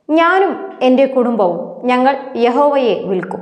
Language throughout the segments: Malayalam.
ഞാനും എൻ്റെ കുടുംബവും ഞങ്ങൾ യഹോവയെ വിൽക്കും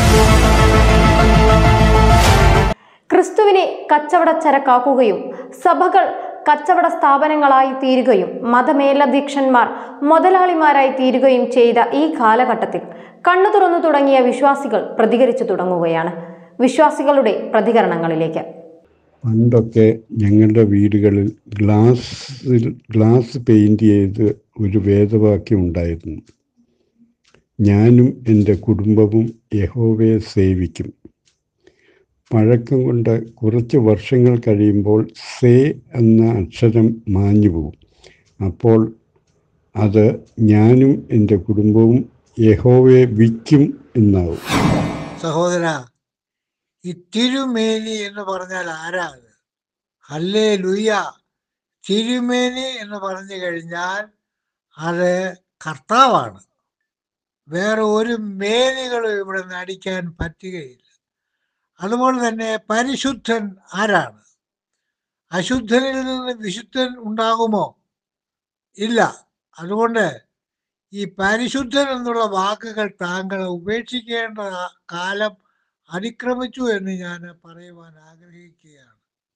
ക്രിസ്തുവിനെ കച്ചവട ചരക്കാക്കുകയും സഭകൾ കച്ചവട സ്ഥാപനങ്ങളായി തീരുകയും മതമേലധ്യക്ഷന്മാർ മുതലാളിമാരായി തീരുകയും ചെയ്ത ഈ കാലഘട്ടത്തിൽ കണ്ണു തുറന്നു തുടങ്ങിയ വിശ്വാസികൾ പ്രതികരിച്ചു തുടങ്ങുകയാണ് വിശ്വാസികളുടെ പ്രതികരണങ്ങളിലേക്ക് പണ്ടൊക്കെ ഞങ്ങളുടെ വീടുകളിൽ ഗ്ലാസ്സിൽ ഗ്ലാസ് പെയിൻറ് ചെയ്ത് ഒരു വേദവാക്യം ഉണ്ടായിരുന്നു ഞാനും എൻ്റെ കുടുംബവും യഹോവയെ സേവിക്കും പഴക്കം കൊണ്ട് കുറച്ച് വർഷങ്ങൾ കഴിയുമ്പോൾ സേ എന്ന അക്ഷരം മാഞ്ഞു പോകും അപ്പോൾ അത് ഞാനും എൻ്റെ കുടുംബവും യഹോവയെ വിൽക്കും എന്നാവും സഹോദര ഈ തിരുമേനി എന്ന് പറഞ്ഞാൽ ആരാ അത് ഹല്ലേ ലുയ്യ തിരുമേനി എന്ന് പറഞ്ഞു കഴിഞ്ഞാൽ അത് കർത്താവാണ് വേറെ ഒരു മേനികളും ഇവിടെ നടിക്കാൻ പറ്റുകയില്ല അതുപോലെ തന്നെ പരിശുദ്ധൻ ആരാണ് അശുദ്ധനിൽ നിന്ന് വിശുദ്ധൻ ഉണ്ടാകുമോ ഇല്ല അതുകൊണ്ട് ഈ പരിശുദ്ധൻ എന്നുള്ള വാക്കുകൾ താങ്കൾ ഉപേക്ഷിക്കേണ്ട കാലം അതിക്രമിച്ചു എന്ന് ഞാൻ പറയുവാൻ ആഗ്രഹിക്കുകയാണ്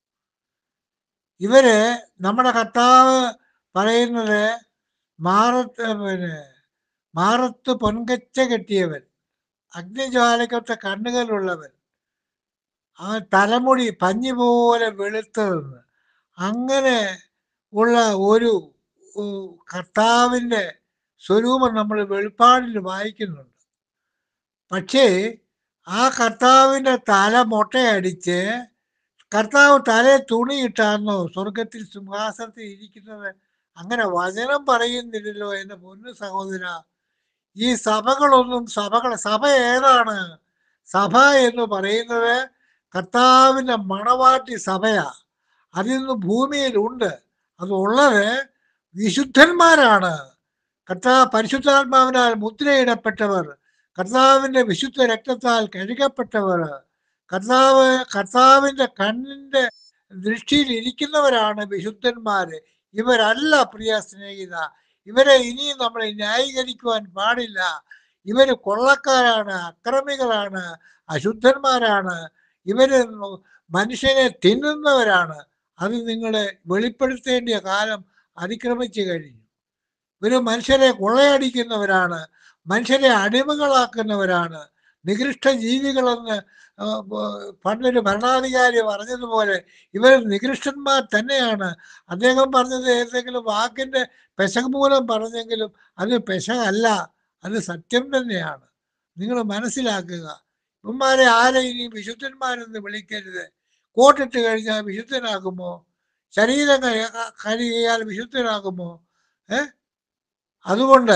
ഇവര് നമ്മുടെ കർത്താവ് പറയുന്നത് മാറത്ത് പിന്നെ മാറത്ത് പൊൻകച്ച കെട്ടിയവൻ അഗ്നിജ്വാലയ്ക്കൊത്ത കണ്ണുകളുള്ളവൻ അവൻ തലമുടി പഞ്ഞി പോലെ വെളുത്തതെന്ന് അങ്ങനെ ഉള്ള ഒരു ഉ- കർത്താവിൻ്റെ സ്വരൂപം നമ്മൾ വെളിപ്പാടിൽ വായിക്കുന്നുണ്ട് പക്ഷേ ആ കർത്താവിൻ്റെ തല മൊട്ടയടിച്ച് കർത്താവ് തലേ തുണിയിട്ടാന്നോ സ്വർഗത്തിൽ സിംഹാസനത്തിൽ ഇരിക്കുന്നത് അങ്ങനെ വചനം പറയുന്നില്ലല്ലോ എൻ്റെ പൊന്നു സഹോദര ഈ സഭകളൊന്നും സഭകൾ സഭ ഏതാണ് സഭ എന്ന് പറയുന്നത് കർത്താവിൻ്റെ മണവാട്ടി സഭയാ അതിന്ന് ഭൂമിയിലുണ്ട് അതുള്ളത് വിശുദ്ധന്മാരാണ് കർത്താവ് പരിശുദ്ധാത്മാവിനാൽ മുദ്രയിടപ്പെട്ടവർ കർത്താവിൻ്റെ വിശുദ്ധ രക്തത്താൽ കഴുകപ്പെട്ടവർ കർത്താവ് കർത്താവിൻ്റെ കണ്ണിൻ്റെ ദൃഷ്ടിയിൽ ഇരിക്കുന്നവരാണ് വിശുദ്ധന്മാര് ഇവരല്ല പ്രിയ സ്നേഹിത ഇവരെ ഇനിയും നമ്മളെ ന്യായീകരിക്കുവാൻ പാടില്ല ഇവര് കൊള്ളക്കാരാണ് അക്രമികളാണ് അശുദ്ധന്മാരാണ് ഇവര് മനുഷ്യനെ തിന്നുന്നവരാണ് അത് നിങ്ങളെ വെളിപ്പെടുത്തേണ്ടിയ കാലം അതിക്രമിച്ചു കഴിഞ്ഞു ഇവര് മനുഷ്യരെ കൊള്ളയടിക്കുന്നവരാണ് മനുഷ്യരെ അടിമകളാക്കുന്നവരാണ് നികൃഷ്ട ജീവികളെന്ന് ആ, ബ- പണ്ടൊരു ഭരണാധികാരി പറഞ്ഞതുപോലെ ഇവർ നികൃഷ്ടന്മാർ തന്നെയാണ് അദ്ദേഹം പറഞ്ഞത് ഏതെങ്കിലും വാക്കിന്റെ പെശക് മൂലം പറഞ്ഞെങ്കിലും അത് പെശകല്ല അത് സത്യം തന്നെയാണ് നിങ്ങൾ മനസ്സിലാക്കുക ഇവന്മാരെ ആരെ ഇനി വിശുദ്ധന്മാരെന്ന് വിളിക്കരുത് കോട്ടിട്ട് കഴിഞ്ഞാൽ വിശുദ്ധനാകുമോ ശരീരം കഴി- കഴുകിയാൽ വിശുദ്ധനാകുമോ ഏ അതുകൊണ്ട്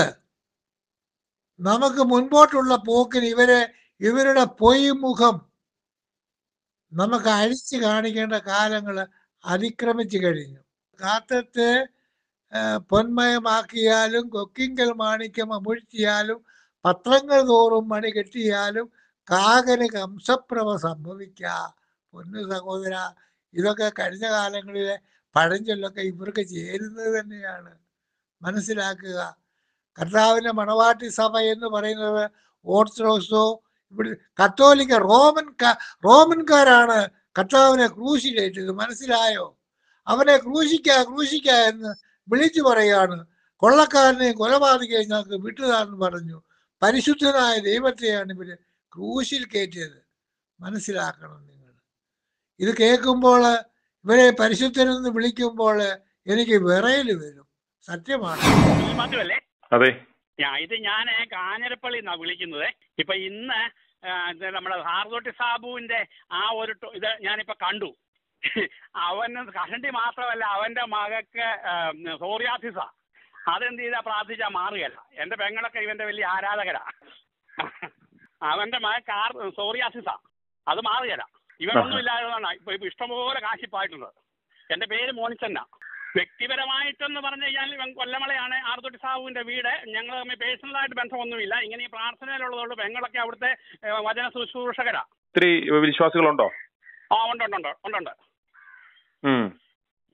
നമുക്ക് മുൻപോട്ടുള്ള പോക്കിന് ഇവരെ ഇവരുടെ പൊയ് മുഖം നമുക്ക് അഴിച്ചു കാണിക്കേണ്ട കാലങ്ങൾ അതിക്രമിച്ചു കഴിഞ്ഞു കാത്തത്തെ ആ, പൊന്മയമാക്കിയാലും കൊക്കിങ്കൽ മാണിക്യം അമുഴ്ത്തിയാലും പത്രങ്ങൾ തോറും മണി കെട്ടിയാലും കാകന് കംസപ്രഭ സംഭവിക്ക പൊന്നു സഹോദര ഇതൊക്കെ കഴിഞ്ഞ കാലങ്ങളിലെ പഴഞ്ചൊല്ലൊക്കെ ഇവർക്ക് ചേരുന്നത് തന്നെയാണ് മനസ്സിലാക്കുക കർത്താവിന്റെ മണവാട്ടി സഭ എന്ന് പറയുന്നത് ഓർത്തഡോക്സോ ഇവിടെ കത്തോലിക്ക റോമൻ ക- റോമൻകാരാണ് കർത്താവിനെ ക്രൂശിലേറ്റത് മനസ്സിലായോ അവനെ ക്രൂശിക്ക ക്രൂശിക്ക എന്ന് വിളിച്ചു പറയാണ് കൊള്ളക്കാരനെയും കൊലപാതകയും ഞങ്ങൾക്ക് വിട്ടുതാന്ന് പറഞ്ഞു പരിശുദ്ധനായ ദൈവത്തെയാണ് ഇവര് ക്രൂശിൽ കയറ്റിയത് മനസ്സിലാക്കണം നിങ്ങൾ ഇത് കേൾക്കുമ്പോൾ ഇവരെ പരിശുദ്ധനെന്ന് വിളിക്കുമ്പോൾ എനിക്ക് വിറയൽ വരും സത്യമാണ് മാധ്യമല്ലേ അതെ ഞാൻ ഇത് ഞാൻ കാഞ്ഞിരപ്പള്ളി എന്നാ വിളിക്കുന്നത് ഇപ്പൊ ഇന്ന് ആ, ഇത് നമ്മുടെ ഹാർദോട്ടി സാബുവിന്റെ ആ ഒരു ടോ- ഇത് ഞാനിപ്പോ കണ്ടു അവന് കഷണ്ടി മാത്രമല്ല അവന്റെ മകക്ക് സോറിയാസിസ അതെന്ത് ചെയ്താ പ്രാർത്ഥിച്ചാൽ മാറുകയല്ല എന്റെ പെങ്ങളൊക്കെ ഇവന്റെ വലിയ ആരാധകരാ അവന്റെ മകക്ക് ആർ സോറിയാസിസ അത് മാറുകയല്ല ഇവനൊന്നും ഇല്ലാത്തതാണ് ഇപ്പൊ ഇപ്പൊ ഇഷ്ടംപോലെ കാശിപ്പായിട്ടുണ്ട് എന്റെ പേര് മോനിച്ചന്ന വ്യക്തിപരമായിട്ടെന്ന് പറഞ്ഞു കഴിഞ്ഞാൽ ഇവൻ കൊല്ലമളയാണ് ആർത്തോട്ടി സാഹുവിന്റെ വീട് ഞങ്ങൾ തമ്മിൽ പേഴ്സണലായിട്ട് ബന്ധമൊന്നുമില്ല ഇങ്ങനെ ഈ പ്രാർത്ഥനയിലുള്ളതുകൊണ്ട് പെങ്ങളൊക്കെ അവിടുത്തെ ഏ, വചന ശുശ്രൂഷകരാ ഒത്തിരി വിശ്വാസികളുണ്ടോ ആ ഉണ്ട് ഉണ്ട് ഉണ്ട് ഉണ്ട് ഉണ്ട് ഉം.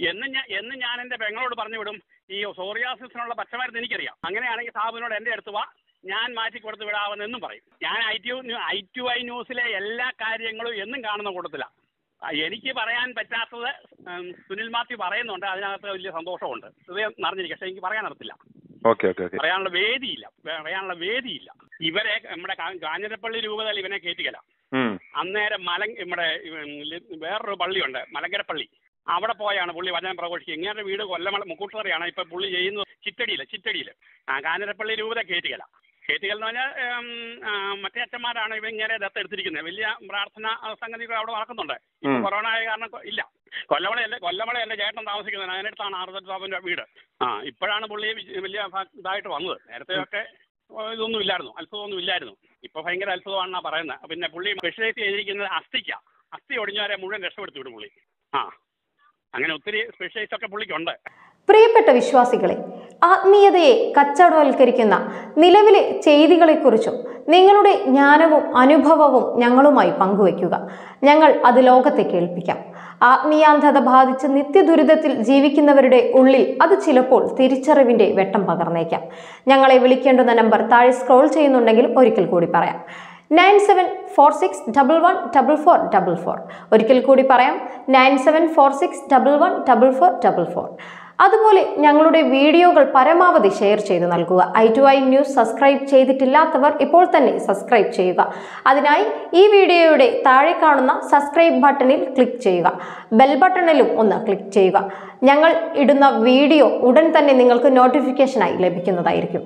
എന്ന് ഞാൻ എന്ന് ഞാൻ എൻ്റെ പെങ്ങളോട് പറഞ്ഞു വിടും ഈ സോറിയാസിസിനുള്ള പച്ചമരുന്ന് എനിക്കറിയാം അങ്ങനെയാണെങ്കിൽ സാബുവിനോട് എൻ്റെ അടുത്ത് വാ ഞാൻ മാറ്റി കൊടുത്ത് വിടാമെന്നെന്നും പറയും ഞാൻ I T I to I ന്യൂസിലെ എല്ലാ കാര്യങ്ങളും എന്നും കാണുന്ന കൂട്ടത്തിലാണ് ആ, എനിക്ക് പറയാൻ പറ്റാത്തത് ഉം, സുനിൽ മാത്യു പറയുന്നുണ്ട് അതിനകത്ത് വലിയ സന്തോഷമുണ്ട് ഹൃദയം നിറഞ്ഞിരിക്കും പക്ഷേ എനിക്ക് പറയാൻ അറിയത്തില്ല ഓക്കെ ഓക്കെ ഓക്കെ പറയാനുള്ള വേദിയില്ല പറയാനുള്ള വേദിയില്ല ഇവരെ നമ്മുടെ കാ- കാഞ്ഞിരപ്പള്ളി രൂപതയിൽ ഇവനെ കയറ്റിക്കല ഉം. അന്നേരം മല നമ്മുടെ ഉം, ലി- വേറൊരു പള്ളിയുണ്ട് മലങ്കരപ്പള്ളി അവിടെ പോയാണ് പുള്ളി വചനം പ്രഘോഷിക്കുക ഇങ്ങനെ വീട് കൊല്ലമല മുക്കൂട്ടറിയാണ് ഇപ്പൊ പുള്ളി ചെയ്യുന്നത് ചിറ്റടിയിൽ ചിറ്റടിയിൽ ആ കാഞ്ഞിരപ്പള്ളി രൂപത കയറ്റിക്കല കയറ്റിക്കൽ എന്ന് പറഞ്ഞാൽ ഉം, ആ, മറ്റേ അച്ഛന്മാരാണ് ഇവ ഇങ്ങനെ ദത്തെടുത്തിരിക്കുന്നത് വലിയ പ്രാർത്ഥന സംഗതികൾ അവിടെ നടക്കുന്നുണ്ട് ഇപ്പൊ ഉം. കൊറോണ ആയ കാരണം കൊ- ഇല്ല കൊല്ലമളയല്ല കൊല്ലമള എൻ്റെ ചേട്ടൻ താമസിക്കുന്നത് അതിനടുത്താണ് ആർദത്ത് ബാബുവിൻ്റെ വീട് ആ ഇപ്പോഴാണ് പുള്ളി വി- വലിയ ഭ- ഇതായിട്ട് വന്നത് നേരത്തെയൊക്കെ ഓ, ഇതൊന്നും ഇല്ലായിരുന്നു അത്ഭുതമൊന്നും ഇല്ലായിരുന്നു ഇപ്പൊ ഭയങ്കര അത്ഭുതമാണെന്നാണ് പറയുന്നത് പിന്നെ പുള്ളി സ്പെഷ്യലൈസ് ചെയ്തിരിക്കുന്നത് അസ്ഥിക്ക അസ്ഥി ഒടിഞ്ഞവരെ മുഴുവൻ രക്ഷപ്പെടുത്തി വിടും പുള്ളി ആ അങ്ങനെ ഒത്തിരി സ്പെഷ്യലൈസ് ഒക്കെ പുള്ളിക്കുണ്ട് പ്രിയപ്പെട്ട വിശ്വാസികളെ ആത്മീയതയെ കച്ചവടവൽക്കരിക്കുന്ന നിലവിലെ ചെയ്തികളെക്കുറിച്ചും നിങ്ങളുടെ ജ്ഞാനവും അനുഭവവും ഞങ്ങളുമായി പങ്കുവയ്ക്കുക ഞങ്ങൾ അത് ലോകത്തെ കേൾപ്പിക്കാം ആത്മീയാന്ധത ബാധിച്ച് നിത്യദുരിതത്തിൽ ജീവിക്കുന്നവരുടെ ഉള്ളിൽ അത് ചിലപ്പോൾ തിരിച്ചറിവിന്റെ വെട്ടം പകർന്നേക്കാം ഞങ്ങളെ വിളിക്കേണ്ടുന്ന നമ്പർ താഴെ സ്ക്രോൾ ചെയ്യുന്നുണ്ടെങ്കിലും ഒരിക്കൽ കൂടി പറയാം nine seven four six double one double four double four ഒരിക്കൽ കൂടി പറയാം nine seven four six double one double four double four അതുപോലെ ഞങ്ങളുടെ വീഡിയോകൾ പരമാവധി ഷെയർ ചെയ്ത് നൽകുക I to I news subscribe ചെയ്തിട്ടില്ലാത്തവർ ഇപ്പോൾ തന്നെ സബ്സ്ക്രൈബ് ചെയ്യുക അതിനായി ഈ വീഡിയോയുടെ താഴെ കാണുന്ന സബ്സ്ക്രൈബ് ബട്ടണിൽ ക്ലിക്ക് ചെയ്യുക ബെൽ ബട്ടണിലും ഒന്ന് ക്ലിക്ക് ചെയ്യുക ഞങ്ങൾ ഇടുന്ന വീഡിയോ ഉടൻ തന്നെ നിങ്ങൾക്ക് നോട്ടിഫിക്കേഷനായി ലഭിക്കുന്നതായിരിക്കും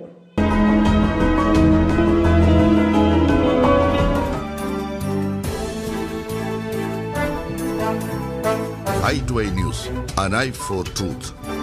i2i News, an eye for truth.